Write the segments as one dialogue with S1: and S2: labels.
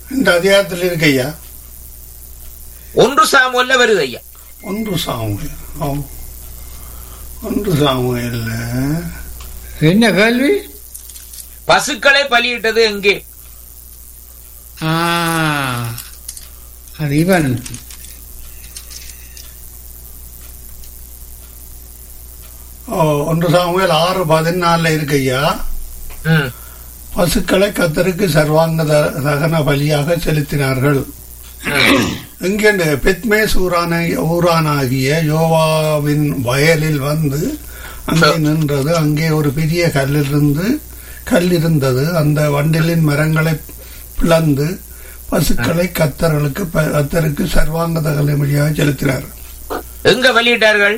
S1: இந்த அதிகாரத்தில் இருக்கு ஐயா
S2: ஒன்று சாமுவல்ல வருது ஐயா
S1: ஒன்று சாமுவேல் ஓ ஒன்று சாமுவேல்
S3: என்ன கேள்வி
S2: பசுக்களை பலியிட்டது எங்கே
S3: ஆ, அது இவன்
S1: ஓ ஒன்று சாமுவேல் ஆறு பதினாலில் இருக்கு ஐயா
S2: ம்
S1: பசுக்களை கத்தருக்கு சர்வாங்க த- தகன பலியாக செலுத்தினார்கள் எங்கேண்டு பெத்மேஸ் ஊரான ஊரானாகிய யோவாவின் வயலில் வந்து அங்கே நின்றது அங்கே ஒரு பெரிய கல்லிருந்து கல் இருந்தது அந்த வண்டிலின் மரங்களை பிளந்து பசுக்களை கத்தர்களுக்கு ப- கத்தருக்கு சர்வாங்க தகன பலியாக செலுத்தினார்
S2: எங்க பலியிட்டார்கள்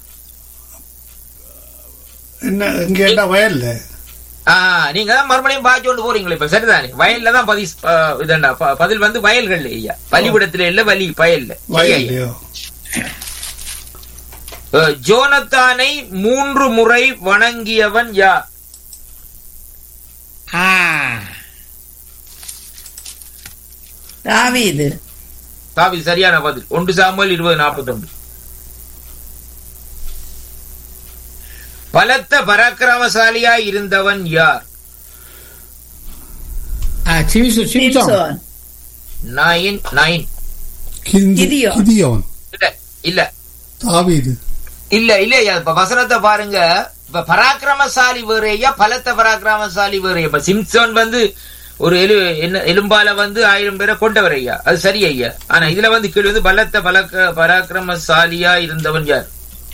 S1: என்ன எங்கேண்டா வயல்ல
S2: ஆ, நீங்க தான் மறுபடியும் பாய்ச்சி கொண்டு போறீங்களே இப்ப சரிதானே வயல்ல தான் பதி ஆ, இதண்டா ப- பதில் வந்து வயல்கள் ஐயா பலிபிடத்துல இல்ல வலி வயல்ல சரி ஐயா.
S1: வயல்லையோ
S2: அஹ், ஜோனத்தானை மூன்று முறை வணங்கியவன் யார்
S3: ஆ,
S4: தாவீது
S2: தாவில் சரியான பதில் ஒன்று சாமுவேல் இருபது நாற்பத்தி ஒன்று பலத்த பராக்கிரமசாலியாய் இருந்தவன் யார்
S3: ஆ, சிம்சு- சிம்சோன்
S4: சிம்சோன்
S2: நைன் நைன்
S1: கிந்தி-
S4: கிதியோன்.
S1: கிதியோன்
S2: இல்ல இல்ல
S1: தாவீது
S2: இல்ல இல்ல ஐயா, இப்ப வசனத்தை பாருங்க இப்ப பராக்கிரமசாலி வேறு ஐயா பலத்த பராக்கிரமசாலி வேறு ஐயா. இப்ப சிம்சோன் வந்து ஒரு எலு என்ன எலும்பால வந்து ஆயிரம் பேரை கொண்டவர் ஐயா அது சரி ஐயா ஆனா இதுல வந்து கீழ் வந்து பலத்த பலக்க பராக்கிரமசாலியா இருந்தவன் யார்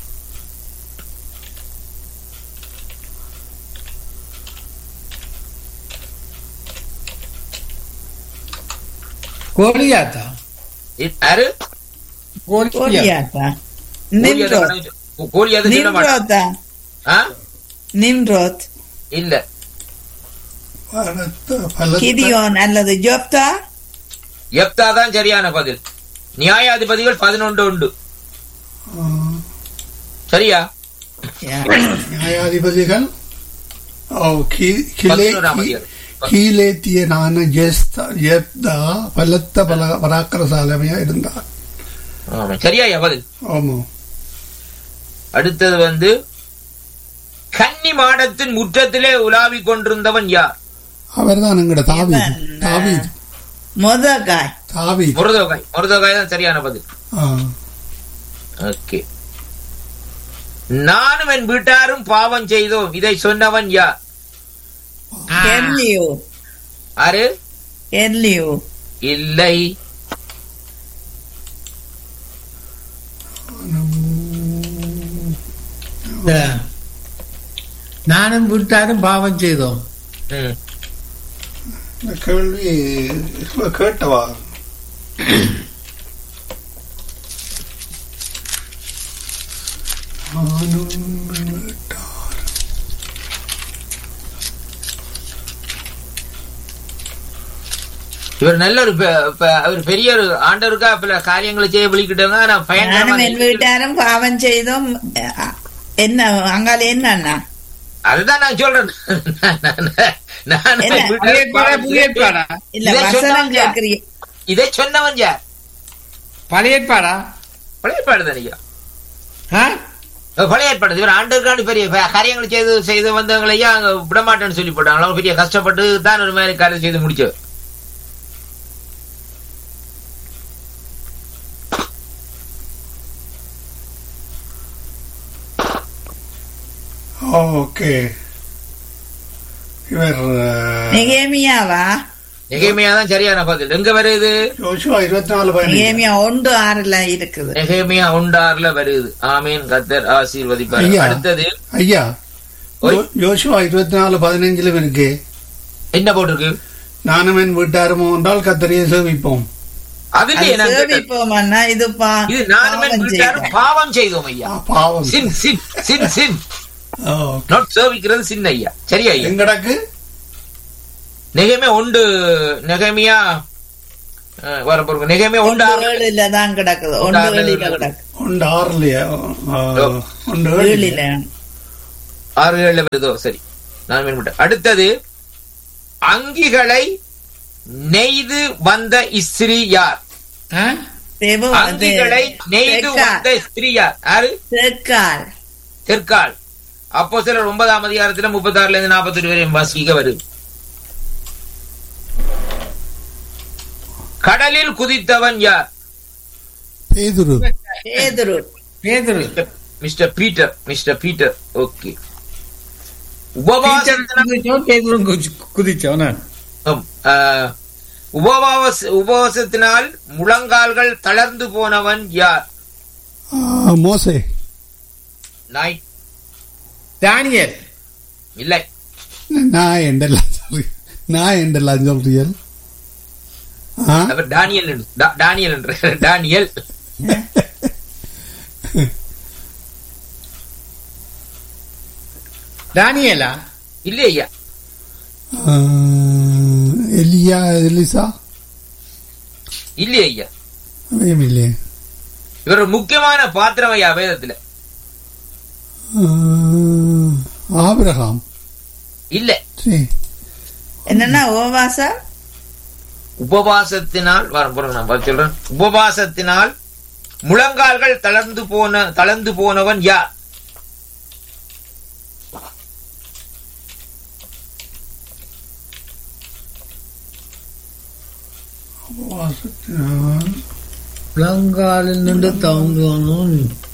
S3: கோலியாத்தா
S2: இ- யாரு
S3: கோலியா
S4: கோலியாத்தா நிம்ரோத்
S2: கோலியாது சொல்ல மாட்டான்
S4: நிம்ரோத்தா
S2: ஆ?
S4: நிம்ரோத்
S2: இல்ல
S1: பலத்த பலத்த
S4: கிதியோன் அல்லது ஜோப்தா
S2: எப்தா தான் சரியான பதில் நியாயாதிபதிகள் பதினொன்று உண்டு
S1: ஆ,
S2: சரியா
S1: நியாயாதிபதிகள் ஓ, கி- கிலே-
S2: பதினோராம்
S1: கி-
S2: அதிகாரம்.
S1: கீலேத்தியனான ஜெஸ்தா ஜெப்தா பலத்த பல பராக்கிரசாலமையா இருந்தார்
S2: ஆமா. சரியா ஐயா பதில்
S1: ஆமா
S2: அடுத்தது வந்து கன்னி மாடத்தின் முற்றத்திலே உலாவிக் கொண்டிருந்தவன் யார்
S1: அவர் தான் எங்கட தாவீது
S4: இவன்,
S1: தாவீது
S4: மொதகாய்
S1: தாவீது
S2: முருதோகாய் முருதோகாய் தான் சரியான பதில்
S1: ஆ.
S2: ஓகே நானும் என் வீட்டாரும் பாவம் செய்தோம் இதை சொன்னவன் யார்
S4: எர்லியூ
S2: ஆறு
S4: எர்லியூ
S2: இல்லை
S3: இந்த நானும் விட்டாரும் பாவம் செய்தோம்
S2: ம்.
S1: இந்த கேள்வி இப்ப கேட்டவா நானும் வீட்டார்.
S2: இவர் நல்ல ஒரு பெ- பெ- அவர் பெரிய ஒரு ஆண்டவருக்கா பல காரியங்களை செய்ய விழிக்கிட்டவங்க ஆனா
S4: நானும் என்
S2: பயங்கரமா
S4: வீட்டாரும் பாவம் செய்தோம் அஹ், என்ன அங்கால என்னன்னா
S2: அதுதான் நான் சொல்றேன் நான்
S4: என்ன?
S2: என் வீட்டாரும்
S3: பழைய
S2: பாவம்
S3: புதிய ஏற்பாடா
S4: இல்ல
S2: இதை
S4: வசனம்
S2: சொன்னவன் யார்?
S4: கேக்குறீங்க
S2: இதை சொன்னவன் யார்
S3: பழைய ஏற்பாடா
S2: பழைய ஏற்பாடு தானே
S3: ஆ?
S2: பழைய ஏற்பாடு இவர் ஆண்டுக்காண்டு பெரிய ப- காரியங்களை செய்து செய்து வந்தவங்களையும் அங்க விடமாட்டேன்னு சொல்லி போட்டாங்க அவங்க பெரிய கஷ்டப்பட்டு தான் ஒரு மாதிரி காரியம் செய்து முடிச்சவர்
S1: ஓகே இவர் அஹ்,
S4: நெகேமியாவா
S2: நெகேமியா தான் சரியான பதில் எங்க வருது
S1: யோசுவா இருபத்தி நாலு பதினஞ்சு
S4: நெகேமியா ஒன்று ஆறுல இருக்குது
S2: நெகேமியா உண்டார்ல வருது ஆமீன் கத்தர் ஆசீர்வதிப்பார்
S1: ஐயா.
S2: அடுத்தது
S1: ஐயா
S2: ஓய்.
S1: யோ- யோசுவா இருபத்தி நாலு பதினஞ்சிலும் இருக்கு
S2: என்ன போட்டிருக்கு
S1: நானும் என் வீட்டாரும் என்றால் கத்தரையை சேவிப்போம்
S2: அது இல்லையே நான் கேட்டது.
S4: சேவிப்போம்னா இது பா-
S2: இது நானுமே
S4: பாவம்
S2: வீட்டாரும்
S4: செய்தோம்.
S2: பாவம் செய்தோம் ஐயா
S1: ஆ, பாவம்
S2: சின் சின் சின் சின்
S1: ஓ,
S2: நாட் சேவிக்கிறது சின்ன ஐயா சரியா ஐயா
S1: எங்கடக்கு
S2: நெகேமியா உண்டு நெகேமியா அஹ், வர போறோம் நெகேமியா
S4: ஒன்று
S2: உண்டு
S4: ஏழுல தான் கிடக்குது
S2: ஒன்று
S4: ஒன்று
S2: ஆறுல
S4: ஏழுல
S2: இருக்குது.
S4: கிடக்கு
S1: ஒன்று ஆறுலையா ஆ, ஒன்று ஏழுலையா?
S4: ஏழுல
S2: ஆறு ஏழுல வருதோ சரி நான் மீன் அடுத்தது அங்கிகளை நெய்து வந்த இஸ்திரி யார்
S3: ஆ?
S4: தேவ
S2: அங்கிகளை நெய்து வந்த ஸ்திரீ யார் யாரு
S4: தேக்கால்
S2: தெற்கால் அப்போ சிலர் ஒன்பதாம் அதிகாரத்துல முப்பத்தி ஆறுல இருந்து நாற்பத்தி ஒரு வரையும் வாசிக்க வருது கடலில் குதித்தவன் யார்
S1: பேதுரு
S4: பேதுரு
S3: பேதுரு
S2: mister Peter mister Peter okay
S3: Peter
S2: உபவாசத்தினால்
S3: குதிச்சோம், பேதுரும் குதிச்சு- குதிச்சோம் நான்.
S2: ஆம், ஆ, உபவாச உபவாசத்தினால் முழங்கால்கள் தளர்ந்து போனவன் யார்
S1: ஆ, மோசே
S2: நாய்
S3: தானியேல்
S2: இல்லை
S1: நான் என்றெல்லாம் சொல்றீ நான் என்றெல்லாம் சொல்றீர்கள் ஆ?
S2: அவர் டானியல் என்று- டா- டானியல் என்று டானியல்
S3: தானியேலா
S2: இல்லை ஐயா
S1: ஆ, எலியா எலிசா
S2: இல்லை ஐயா
S1: அவையும் இல்லையே
S2: இவர் ஒரு முக்கியமான பாத்திரம் ஐயா வேதத்துல
S1: ஆ, ஆபிரகாம்
S2: இல்ல
S1: சரி
S4: என்னன்னா ஓவாசா
S2: உபவாசத்தினால் வர- பாருங்க நான் பார்த்து சொல்றேன் உபவாசத்தினால் முழங்கால்கள் தளர்ந்து போன தளர்ந்து போனவன் யார்
S1: உபவாசத்தினால்
S3: முழங்காலில் நின்று தாங்குவானோ